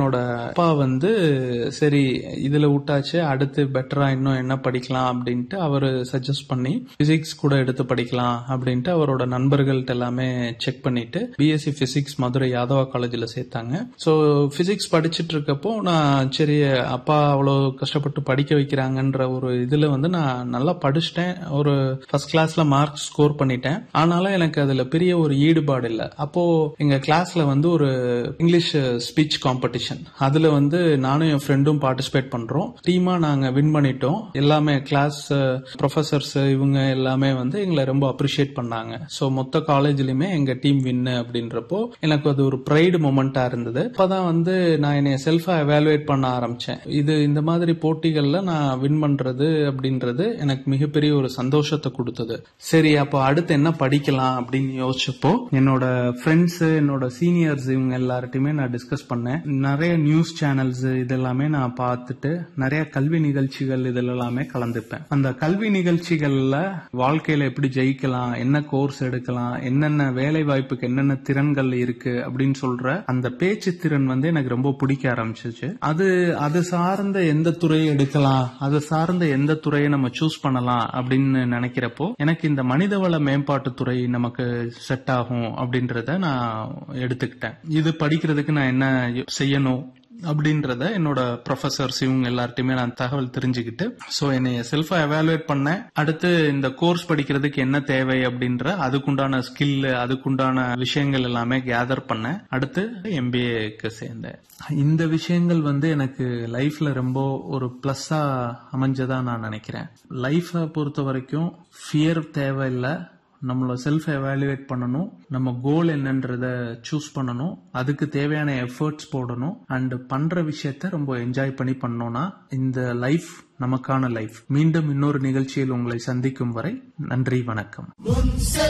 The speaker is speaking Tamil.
என்னோட அப்பா வந்து சரி இதுல விட்டாச்சு அடுத்து பெட்டரா இன்னும் என்ன படிக்கலாம் அப்படின்ட்டு அவரு சஜஸ்ட் பண்ணி பிசிக்ஸ் கூட எடுத்து படிக்கலாம் அப்படின்ட்டு அவரோட நண்பர்கள்ட்ட எல்லாமே செக் பண்ணிட்டு பிஎஸ்சி பிசிக்ஸ் மதுரை யாதவா காலேஜ்ல சேர்த்தாங்க ஸோ பிசிக்ஸ் படிச்சிட்டு இருக்கப்போ நான் சரி அப்பா அவ்வளோ கஷ்டப்பட்டு படிக்க வைக்கிறாங்கன்ற ஒரு இதுல வந்து நான் நல்லா படிச்சிட்டேன் ஒரு ஃபர்ஸ்ட் கிளாஸ்ல மார்க் ஸ்கோர் பண்ணிட்டேன் ஆனாலும் எனக்கு அதுல பெரிய ஒரு ஈடுபாடு இல்லை அப்போ எங்க கிளாஸ்ல வந்து ஒரு இங்கிலீஷ் ஸ்பீச் காம்படிஷன் அதுல வந்து நானும் என் ஃப்ரெண்டும் பார்ட்டிசிபேட் பண்றோம் டீமா நாங்க வின் பண்ணிட்டோம் எல்லாமே கிளாஸ் ப்ரொஃபசர்ஸ் இவங்க எல்லாமே வந்து எங்களை ரொம்ப அப்ரிஷியேட் பண்ணாங்க ஸோ மொத்த காலேஜ்லயுமே எங்க டீம் வின்னு அப்படின்றப்போ எனக்கு அது ஒரு ப்ரைடு மொமெண்டா இருந்தது அப்பதான் வந்து நான் என்னைய செல்ஃபா எவாலுவேட் பண்ண ஆரம்பிச்சேன் இது இந்த மாதிரி போட்டிகள்ல நான் வின் பண்றது அப்படின்றது எனக்கு மிகப்பெரிய ஒரு சந்தோஷத்தை கொடுத்தது சரி அப்போ அடுத்து என்ன படிக்கலாம் அப்படின்னு யோசிச்சப்போ என்னோட ஃப்ரெண்ட்ஸ் என்னோட சீனியர்ஸ் இவங்க எல்லார்ட்டையுமே நான் டிஸ்கஸ் பண்ணேன் நிறைய நியூஸ் சேனல்ஸ் இதெல்லாமே நான் பார்த்துட்டு நிறைய கல்வி நிகழ்ச்சிகள் இதில் எல்லாமே கலந்துப்பேன் அந்த கல்வி நிகழ்ச்சிகள்ல வாழ்க்கையில எப்படி ஜெயிக்கலாம் என்ன கோர்ஸ் எடுக்கலாம் என்னென்ன வேலை வாய்ப்புக்கு என்னென்ன திறன்கள் இருக்கு அப்படின்னு சொல்ற அந்த பேச்சு திறன் வந்து எனக்கு ரொம்ப பிடிக்க ஆரம்பிச்சிச்சு அது அது சார்ந்த எந்த துறையை எடுக்கலாம் அது சார்ந்த எந்த துறையை நம்ம சூஸ் பண்ணலாம் அப்படின்னு நினைக்கிறப்போ எனக்கு இந்த மனிதவள மேம்பாட்டு துறை நமக்கு செட் ஆகும் அப்படின்றத நான் எடுத்துக்கிட்டேன் இது படிக்கிறதுக்கு நான் என்ன செய்யணும் அப்படின்றத என்னோட ப்ரொஃபசர்ஸ் இவங்க எல்லார்ட்டையுமே நான் தகவல் தெரிஞ்சுக்கிட்டு ஸோ என்னைய செல்ஃபா எவாலுவேட் பண்ணேன் அடுத்து இந்த கோர்ஸ் படிக்கிறதுக்கு என்ன தேவை அப்படின்ற அதுக்குண்டான ஸ்கில் அதுக்குண்டான விஷயங்கள் எல்லாமே கேதர் பண்ணேன் அடுத்து எம்பிஏக்கு சேர்ந்தேன் இந்த விஷயங்கள் வந்து எனக்கு லைஃப்ல ரொம்ப ஒரு பிளஸ்ஸா அமைஞ்சதா நான் நினைக்கிறேன் லைஃபை பொறுத்த வரைக்கும் ஃபியர் தேவையில்லை நம்மள செல்ஃப் எவாலுவேட் பண்ணணும் நம்ம கோல் என்னன்றத சூஸ் பண்ணணும் அதுக்கு தேவையான எஃபர்ட்ஸ் போடணும் அண்ட் பண்ற விஷயத்த ரொம்ப என்ஜாய் பண்ணி பண்ணோம்னா இந்த லைஃப் நமக்கான லைஃப் மீண்டும் இன்னொரு நிகழ்ச்சியில் உங்களை சந்திக்கும் வரை நன்றி வணக்கம்